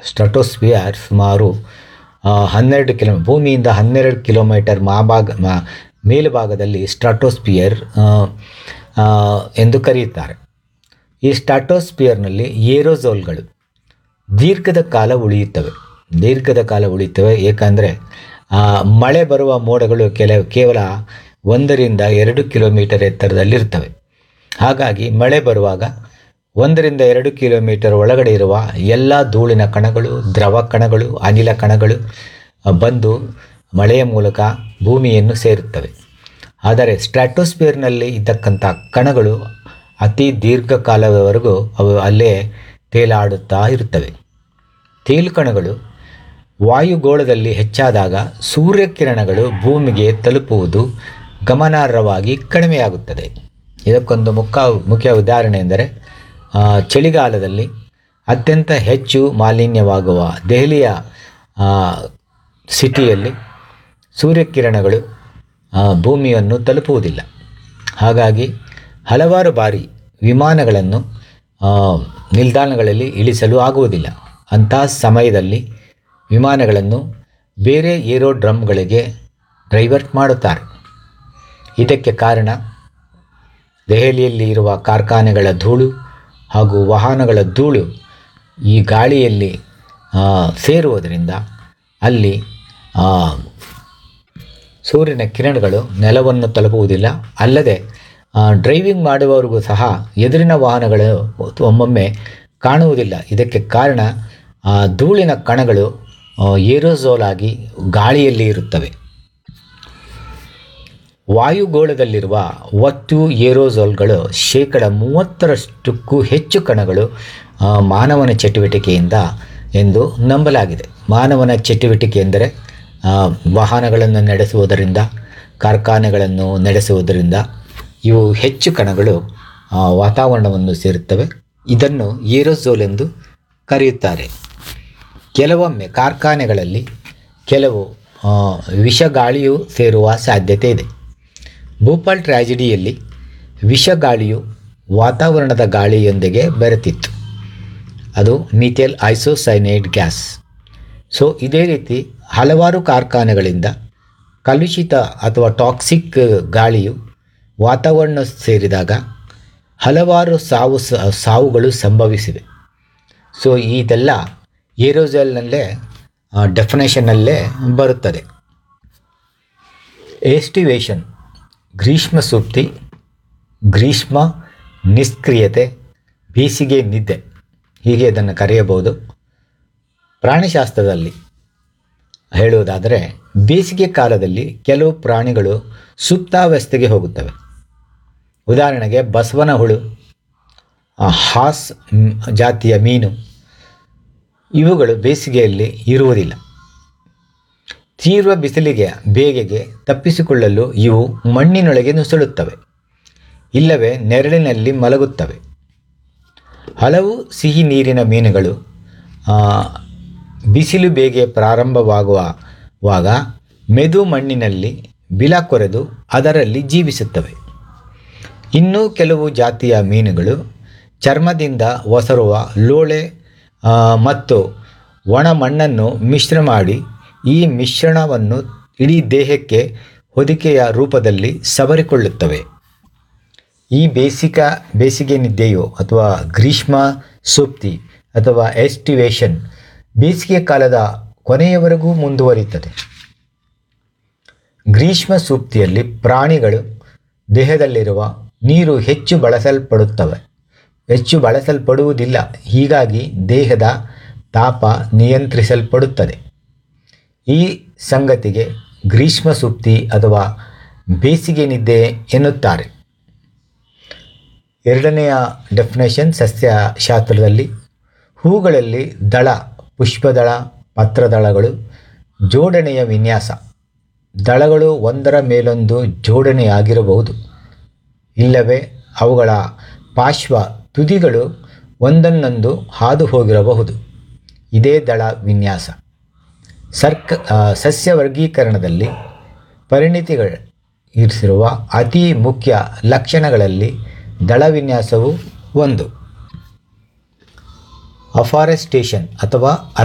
ಸ್ಟ್ರಟೋಸ್ಫಿಯರ್ ಸುಮಾರು ಆ, ಹನ್ನೆರಡು ಕಿಲೋ ಭೂಮಿಯಿಂದ ಹನ್ನೆರಡು ಕಿಲೋಮೀಟರ್ ಮಾಭಾಗ ಮಾ ಮೇಲುಭಾಗದಲ್ಲಿ ಸ್ಟ್ರಾಟೋಸ್ಫಿಯರ್ ಆ, ಆ, ಎಂದು ಕರೆಯುತ್ತಾರೆ ಈ ಸ್ಟ್ರಾಟೋಸ್ಫಿಯರ್ನಲ್ಲಿ ಏರೋಝೋಲ್ಗಳು ದೀರ್ಘದ ಕಾಲ ಉಳಿಯುತ್ತವೆ ದೀರ್ಘದ ಕಾಲ ಉಳಿಯುತ್ತವೆ ಏಕೆಂದರೆ ಮಳೆ ಬರುವ ಮೋಡಗಳು ಕೆಲವು ಕೇವಲ ಒಂದರಿಂದ ಎರಡು ಕಿಲೋಮೀಟರ್ ಎತ್ತರದಲ್ಲಿರ್ತವೆ ಹಾಗಾಗಿ ಮಳೆ ಬರುವಾಗ ಒಂದರಿಂದ ಎರಡು ಕಿಲೋಮೀಟರ್ ಒಳಗಡೆ ಇರುವ ಎಲ್ಲ ಧೂಳಿನ ಕಣಗಳು ದ್ರವ ಕಣಗಳು ಅನಿಲ ಕಣಗಳು ಆ, ಬಂದು ಮಳೆಯ ಮೂಲಕ ಭೂಮಿಯನ್ನು ಸೇರುತ್ತವೆ ಆದರೆ ಸ್ಟ್ರಾಟೋಸ್ಫಿಯರ್ನಲ್ಲಿ ಇದ್ದಕ್ಕಂಥ ಕಣಗಳು ಅತಿ ದೀರ್ಘಕಾಲದವರೆಗೂ ಅವು ಅಲ್ಲೇ ತೇಲಾಡುತ್ತಾ ಇರುತ್ತವೆ ತೇಲು ಕಣಗಳು ವಾಯುಗೋಳದಲ್ಲಿ ಹೆಚ್ಚಾದಾಗ ಸೂರ್ಯಕಿರಣಗಳು ಭೂಮಿಗೆ ತಲುಪುವುದು ಗಮನಾರ್ಹವಾಗಿ ಕಡಿಮೆಯಾಗುತ್ತದೆ ಇದಕ್ಕೊಂದು ಮುಖ ಮುಖ್ಯ ಉದಾಹರಣೆ ಎಂದರೆ ಆ, ಚಳಿಗಾಲದಲ್ಲಿ ಅತ್ಯಂತ ಹೆಚ್ಚು ಮಾಲಿನ್ಯವಾಗುವ ದೆಹಲಿಯ ಆ, ಸಿಟಿಯಲ್ಲಿ ಸೂರ್ಯಕಿರಣಗಳು ಆ, ಭೂಮಿಯನ್ನು ತಲುಪುವುದಿಲ್ಲ ಹಾಗಾಗಿ ಹಲವಾರು ಬಾರಿ ವಿಮಾನಗಳನ್ನು ಆ, ನಿಲ್ದಾಣಗಳಲ್ಲಿ ಇಳಿಸಲು ಆಗುವುದಿಲ್ಲ ಅಂತಹ ಸಮಯದಲ್ಲಿ ವಿಮಾನಗಳನ್ನು ಬೇರೆ ಏರೋಡ್ರಮ್ಗಳಿಗೆ ಡೈವರ್ಟ್ ಮಾಡುತ್ತಾರೆ ಇದಕ್ಕೆ ಕಾರಣ ದೆಹಲಿಯಲ್ಲಿ ಇರುವ ಕಾರ್ಖಾನೆಗಳ ಧೂಳು ಹಾಗೂ ವಾಹನಗಳ ಧೂಳು ಈ ಗಾಳಿಯಲ್ಲಿ ಆ, ಸೇರುವುದರಿಂದ ಅಲ್ಲಿ ಆ, ಸೂರ್ಯನ ಕಿರಣಗಳು ನೆಲವನ್ನು ತಲುಪುವುದಿಲ್ಲ ಅಲ್ಲದೆ ಆ, ಡ್ರೈವಿಂಗ್ ಮಾಡುವವರಿಗೂ ಸಹ ಎದುರಿನ ವಾಹನಗಳು ಒಮ್ಮೊಮ್ಮೆ ಕಾಣುವುದಿಲ್ಲ ಇದಕ್ಕೆ ಕಾರಣ ಆ, ಧೂಳಿನ ಕಣಗಳು ಆ, ಏರೋಝೋಲ್ ಆಗಿ ಗಾಳಿಯಲ್ಲಿ ಇರುತ್ತವೆ ವಾಯುಗೋಳದಲ್ಲಿರುವ ಒಟ್ಟು ಏರೋಝೋಲ್ಗಳು ಶೇಕಡ ಮೂವತ್ತರಷ್ಟಕ್ಕೂ ಹೆಚ್ಚು ಕಣಗಳು ಆ, ಮಾನವನ ಚಟುವಟಿಕೆಯಿಂದ ಎಂದು ನಂಬಲಾಗಿದೆ ಮಾನವನ ಚಟುವಟಿಕೆ ಎಂದರೆ ಆ, ವಾಹನಗಳನ್ನು ನಡೆಸುವುದರಿಂದ ಕಾರ್ಖಾನೆಗಳನ್ನು ನಡೆಸುವುದರಿಂದ ಇವು ಹೆಚ್ಚು ಕಣಗಳು ಆ, ವಾತಾವರಣವನ್ನು ಸೇರುತ್ತವೆ ಇದನ್ನು ಏರೋಝೋಲ್ ಎಂದು ಕರೆಯುತ್ತಾರೆ ಕೆಲವೊಮ್ಮೆ ಕಾರ್ಖಾನೆಗಳಲ್ಲಿ ಕೆಲವು ಆ, ವಿಷಗಾಳಿಯು ಸೇರುವ ಸಾಧ್ಯತೆ ಇದೆ ಭೂಪಾಲ್ ಟ್ರ್ಯಾಜಿಡಿಯಲ್ಲಿ ವಿಷಗಾಳಿಯು ವಾತಾವರಣದ ಗಾಳಿಯೊಂದಿಗೆ ಬೆರೆತಿತ್ತು ಅದು ಮಿಥೇಲ್ ಐಸೋಸೈನೈಡ್ ಗ್ಯಾಸ್ ಸೊ ಇದೇ ರೀತಿ ಹಲವಾರು ಕಾರ್ಖಾನೆಗಳಿಂದ ಕಲುಷಿತ ಅಥವಾ ಟಾಕ್ಸಿಕ್ ಗಾಳಿಯು ವಾತಾವರಣ ಸೇರಿದಾಗ ಹಲವಾರು ಸಾವು ಸ- ಸಾವುಗಳು ಸಂಭವಿಸಿವೆ ಸೊ ಇದೆಲ್ಲ ಏರೋಜೆಲ್ನಲ್ಲೇ ಡೆಫಿನೇಷನ್ನಲ್ಲೇ ಬರುತ್ತದೆ ಎಸ್ಟಿವೇಷನ್ ಗ್ರೀಷ್ಮ ಸುಪ್ತಿ ಗ್ರೀಷ್ಮ ನಿಷ್ಕ್ರಿಯತೆ ಬೇಸಿಗೆ ನಿದ್ದೆ ಹೀಗೆ ಇದನ್ನು ಕರೆಯಬಹುದು ಪ್ರಾಣಿಶಾಸ್ತ್ರದಲ್ಲಿ ಹೇಳುವುದಾದರೆ ಬೇಸಿಗೆ ಕಾಲದಲ್ಲಿ ಕೆಲವು ಪ್ರಾಣಿಗಳು ಸುಪ್ತಾವಸ್ಥೆಗೆ ಹೋಗುತ್ತವೆ ಉದಾಹರಣೆಗೆ ಬಸವನ ಹುಳು ಆ, ಹಾಸ್ ಮ್, ಜಾತಿಯ ಮೀನು ಇವುಗಳು ಬೇಸಿಗೆಯಲ್ಲಿ ಇರುವುದಿಲ್ಲ ತೀವ್ರ ಬಿಸಿಲಿಗೆ ಬೇಗೆಗೆ ತಪ್ಪಿಸಿಕೊಳ್ಳಲು ಇವು ಮಣ್ಣಿನೊಳಗೆ ನುಸುಳುತ್ತವೆ ಇಲ್ಲವೇ ನೆರಳಿನಲ್ಲಿ ಮಲಗುತ್ತವೆ ಹಲವು ಸಿಹಿ ನೀರಿನ ಮೀನುಗಳು ಆ, ಬಿಸಿಲು ಬೇಗೆ ಪ್ರಾರಂಭವಾಗುವಾಗ ಮೆದು ಮಣ್ಣಿನಲ್ಲಿ ಬಿಲ ಕೊರೆದು ಅದರಲ್ಲಿ ಜೀವಿಸುತ್ತವೆ ಇನ್ನೂ ಕೆಲವು ಜಾತಿಯ ಮೀನುಗಳು ಚರ್ಮದಿಂದ ಒಸರುವ ಲೋಳೆ ಆ, ಮತ್ತು ಒಣ ಮಣ್ಣನ್ನು ಮಿಶ್ರ ಮಾಡಿ ಈ ಮಿಶ್ರಣವನ್ನು ಇಡೀ ದೇಹಕ್ಕೆ ಹೊದಿಕೆಯ ರೂಪದಲ್ಲಿ ಸವರಿಕೊಳ್ಳುತ್ತವೆ ಈ ಬೇಸಿಕ ಬೇಸಿಗೆ ನಿದ್ದೆಯು ಅಥವಾ ಗ್ರೀಷ್ಮ ಸುಪ್ತಿ ಅಥವಾ ಎಸ್ಟಿವೇಷನ್ ಬೇಸಿಗೆ ಕಾಲದ ಕೊನೆಯವರೆಗೂ ಮುಂದುವರಿಯುತ್ತದೆ ಗ್ರೀಷ್ಮ ಸೂಕ್ತಿಯಲ್ಲಿ ಪ್ರಾಣಿಗಳು ದೇಹದಲ್ಲಿರುವ ನೀರು ಹೆಚ್ಚು ಬಳಸಲ್ಪಡುತ್ತವೆ ಹೆಚ್ಚು ಬಳಸಲ್ಪಡುವುದಿಲ್ಲ ಹೀಗಾಗಿ ದೇಹದ ತಾಪ ನಿಯಂತ್ರಿಸಲ್ಪಡುತ್ತದೆ ಈ ಸಂಗತಿಗೆ ಗ್ರೀಷ್ಮ ಸುಪ್ತಿ ಅಥವಾ ಬೇಸಿಗೆ ನಿದ್ದೆ ಎನ್ನುತ್ತಾರೆ ಎರಡನೆಯ ಡೆಫಿನೇಷನ್ ಸಸ್ಯಶಾಸ್ತ್ರದಲ್ಲಿ ಹೂಗಳಲ್ಲಿ ದಳ ಪುಷ್ಪದಳ ಪತ್ರದಳಗಳು ಜೋಡಣೆಯ ವಿನ್ಯಾಸ ದಳಗಳು ಒಂದರ ಮೇಲೊಂದು ಜೋಡಣೆಯಾಗಿರಬಹುದು ಇಲ್ಲವೇ ಅವುಗಳ ಪಾರ್ಶ್ವ ತುದಿಗಳು ಒಂದನ್ನೊಂದು ಹಾದು ಹೋಗಿರಬಹುದು ಇದೇ ದಳ ವಿನ್ಯಾಸ ಸರ್ಕ ಆ, ಸಸ್ಯ ವರ್ಗೀಕರಣದಲ್ಲಿ ಪರಿಣಿತಿಗಳು ಇರಿಸಿರುವ ಅತಿ ಮುಖ್ಯ ಲಕ್ಷಣಗಳಲ್ಲಿ ದಳ ವಿನ್ಯಾಸವು ಒಂದು ಅಫಾರೆಸ್ಟೇಷನ್ ಅಥವಾ